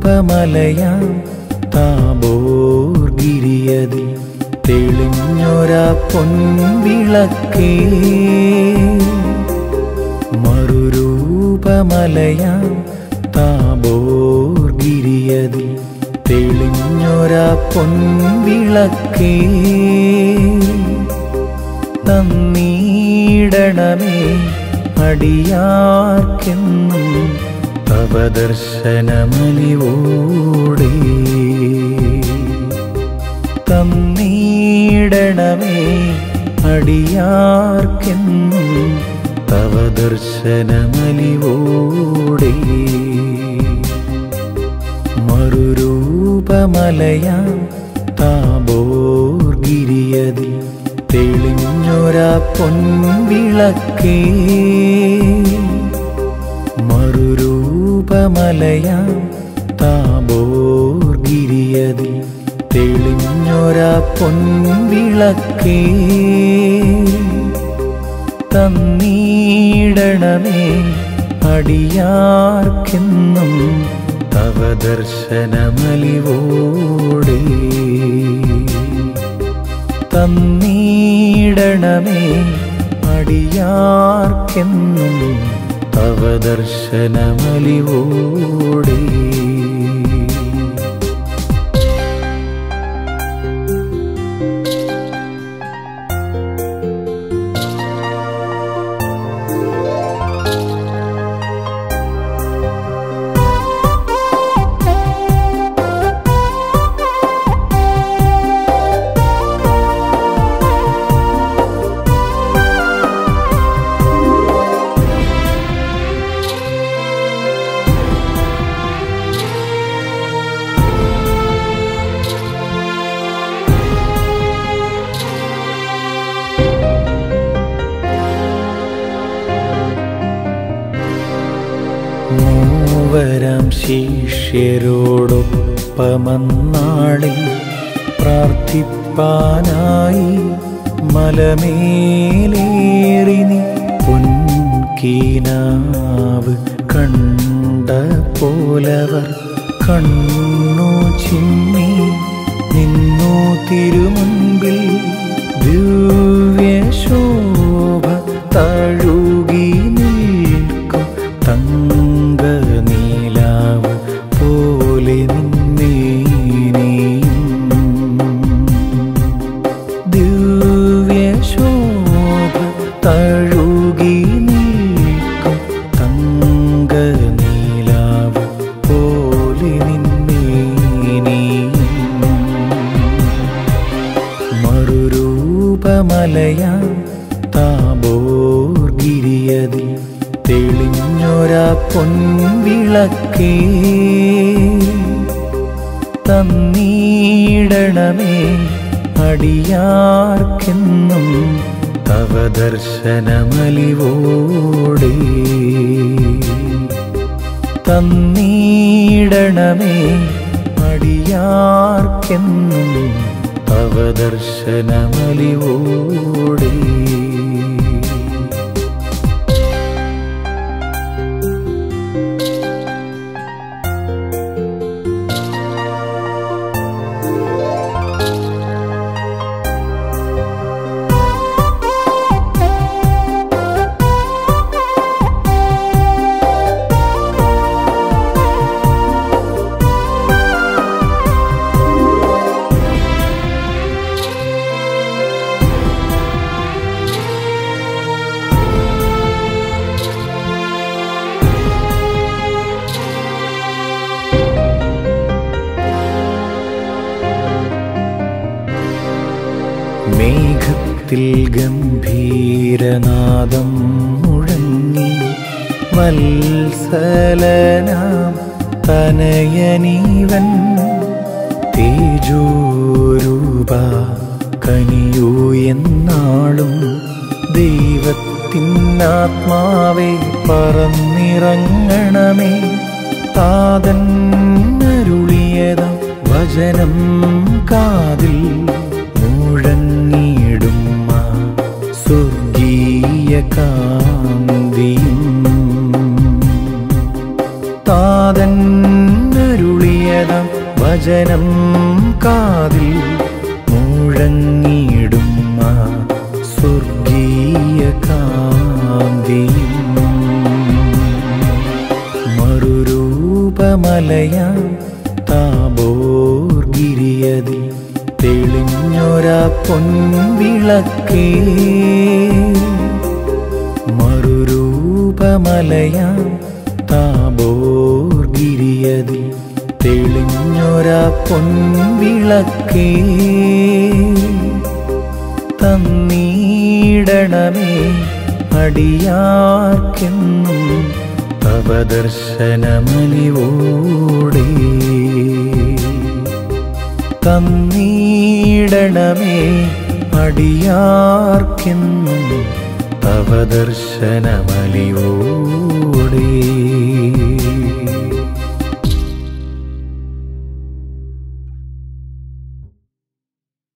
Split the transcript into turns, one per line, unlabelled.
മറുരൂപമലയാം താബോർഗിരിയതിൽ തെളിഞ്ഞൊരാ പൊൻവിളക്കേ മറുരൂപമലയാം താബോർഗിരിയതിൽ തെളിഞ്ഞൊരാ പൊൻവിളക്കേ തന്നീടണമേ അടിയാർക്കെന്നും തവ ദർശനമലിവോടെ തന്നീടണമേ അടിയാർക്കെന്നും തവ ദർശനമലിവോടെ മറുരൂപമലയാം താബോർഗിരിയതിൽ തെളിഞ്ഞൊരാ പൊൻവിളക്കേ മറുരൂപമലയാം താബോർഗിരിയതിൽ തെളിഞ്ഞൊരാ പൊൻവിളക്കേ തന്നീടണമേ അടിയാർക്കെന്നും തവ ദർശനമലിവോടെ തന്നീടണമേ അടിയാർക്കെന്നും തവ ദർശനമലിവോടെ മൂവരാം ശിഷ്യരോടൊപ്പമന്നാളിൽ പ്രാർത്ഥിപ്പാനായി മലമേലേറി നീ പൊൻകീനാവ് കണ്ട പോലവർ കണ്ണു ചിമ്മി നിന്നു തിരുമുൻപിൽ ദിവ്യശോഭ തഴുകി നിൽക്കും തങ്ക നീലാവ് പോലെ നിന്നേനെയും ദിവ്യശോഭ തഴുകി നിൽക്കും തങ്ക നീലാവ് പോലെ നിന്നേനെയും മറുരൂപമലയാം താബോർഗിരിയതിൽ തെളിഞ്ഞൊരാ പൊൻവിളക്കേ തന്നീടണമേ അടിയാർക്കെന്നും തവ ദർശനമലിവോടെ തന്നീടണമേ അടിയാർക്കെന്നും തവ ദർശനമലിവോടെ മേഘത്തിൽ ഗംഭീരനാദം മുഴങ്ങി വത്സലനാം തനയനീവൻ തേജോരൂപ കനിയൂ എന്നാളും ദൈവത്തിനാത്മാവെ പറന്നിറങ്ങണമേ താതൻ അരുളിയത വചനം കാതിൽ മുഴങ്ങിടും സ്വർഗീയ കാന്തിയും താതൻ അരുളിയ വചനം കാതിൽ മുഴങ്ങിടും ആ സ്വർഗീയ കാന്തിയും മറുരൂപമലയാ താബോർഗിരിയതിൽ തെളിഞ്ഞൊരാ പൊൻവിളക്കേ മറുരൂപമലയാ താബോർഗിരിയതിൽ തെളിഞ്ഞൊരാ പൊൻവിളക്കേ തന്നീടണമേ അടിയാർക്കെന്നും തവ ദർശനമലിവോടെ തന്നീടണമേ അടിയാർക്കെന്നും തവ ദർശനമലിവോടെ